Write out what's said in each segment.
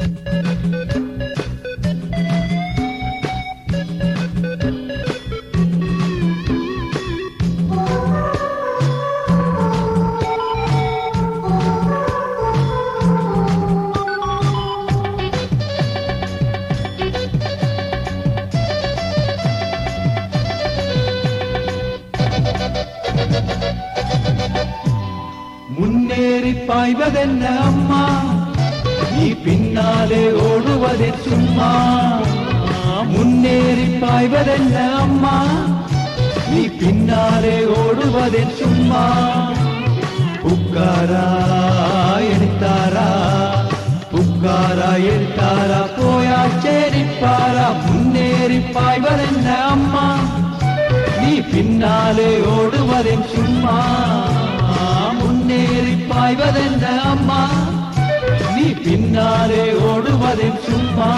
முன்னேறி பாய்வதென்ன அம்மா நீ பின்னாலே ஓடுவதே சும்மா முன்னேறி பாய்வதென்ன அம்மா நீ பின்னாலே ஓடுவதே சும்மா புக்காரா எடுத்தாரா புக்காரா எடுத்தாரா போயா சேரிப்பாரா முன்னேறி பாய்வதென்ன அம்மா நீ பின்னாலே ஓடுவதென் சும்மா முன்னேறி பாய்வதென்ன அம்மா நீ பின்னாலே ஓடுவதென் சும்மா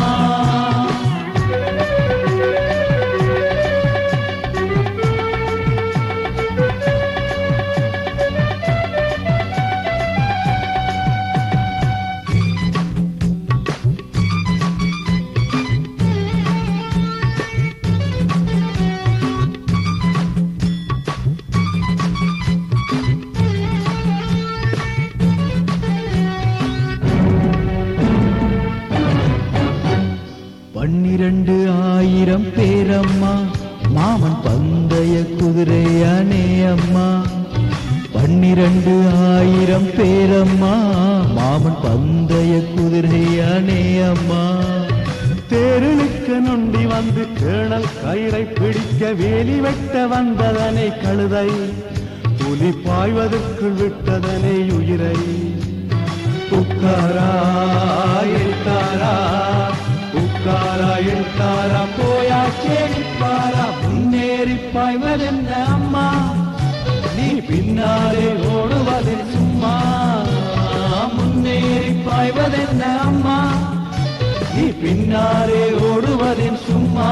பன்னிரண்டு ஆயிரம் பேரம்மா மாமன் பந்தய குதிரையானே அம்மா பன்னிரண்டு ஆயிரம் பேரம்மா மாமன் பந்தய குதிரையானே அம்மா தேருளுக்க நொண்டி வந்து கேணல் கயிறை பிடிக்க வேலி வெட்ட வந்ததனை கழுதை புலி பாய்வதற்குள் விட்டதனை உயிரை உக்காரா எழுத்தாரா உக்காரா எழுத்தாரா போயா சேடிப்பாரா முன்னேறி பாய்வதென்ன அம்மா நீ பின்னாலே ஓடுவதே சும்மா முன்னேறி பாய்வதென்ன அம்மா நீ பின்னாலே ஓடுவதே சும்மா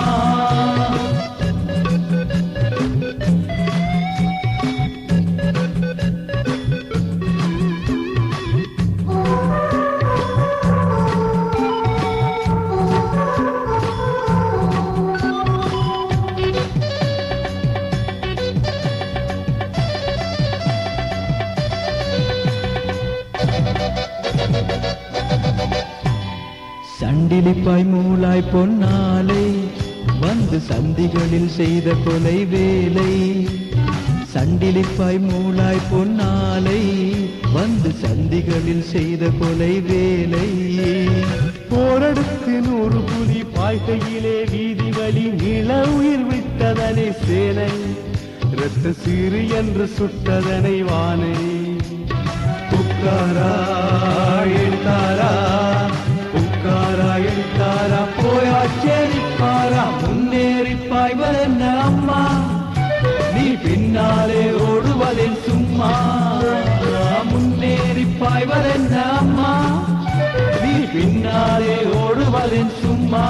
சண்டிலிப்பாய் மூலாய் பொன்னாலை வந்து சந்திகளில் செய்த கொலை வேலை சண்டிலிப்பாய் மூலாய் பொன்னாலை வந்து சந்திகளில் செய்த கொலை வேலை போரடுத்து நூறு புலி பாய்கையிலே வீதி வழி நில உயிர் விட்டதனை சேனை இரத்த சிறு என்று சுட்டதனை வானை உக்காரா எழுத்தாரா உக்காரா எழுத்தாரா போயா சேரிப்பாரா முன்னேறி பாய்வதென்ன அம்மா நீ பின்னாலே ஓடுவதென் சும்மா முன்னேறி பாய்வதென்ன அம்மா நீ பின்னாலே ஓடுவதென் சும்மா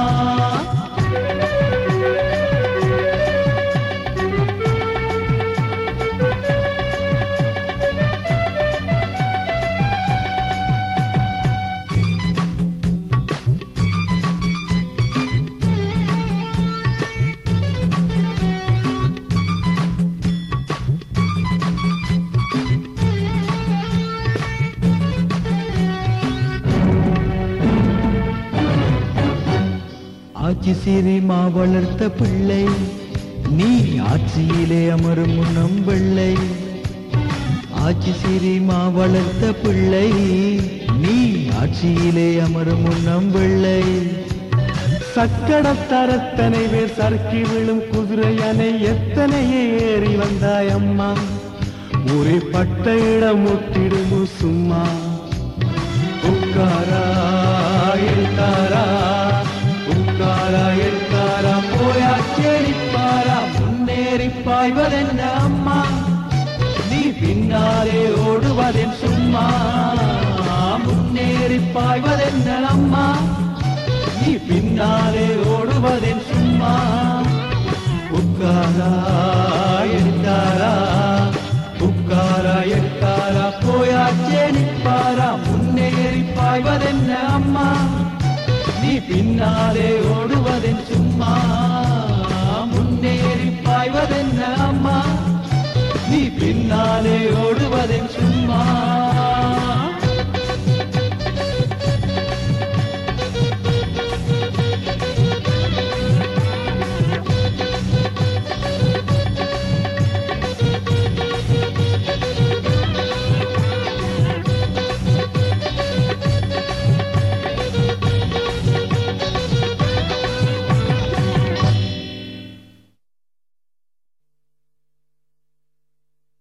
ஆட்சி சிறிமா வளர்த்த பிள்ளை நீ ஆட்சியிலே அமரும் முன்னம் வெள்ளை ஆட்சி சிறிமா வளர்த்த பிள்ளை நீ ஆட்சியிலே அமரும் முன்னம் வெள்ளை சக்கடத்தரத்தனை பேர் சறுக்கி விழும் குதிரையனை எத்தனையே ஏறி வந்தாய் அம்மா ஒரே பட்ட இடம் முட்டிடுமு சும்மா உக்காரா எழுத்தாரா உக்காரா எழுத்தாரா போயா சேரிப்பாரா முன்னேறி பாய்வதென்ன அம்மா நீ பின்னாலே ஓடுவதென் சும்மா முன்னேறி பாய்வதென்ன அம்மா நீ பின்னாலே ஓடுவதென் சும்மா உக்காரா எழுத்தாரா உக்காரா எழுத்தாரா போயா சேனிப்பாரா முன்னேறி பாய்வதென்ன அம்மா நீ பின்னாலே ஓடுவதென் சும்மா முன்னேறி பாய்வதென்ன அம்மா நீ பின்னாலே ஓடுவதென் சும்மா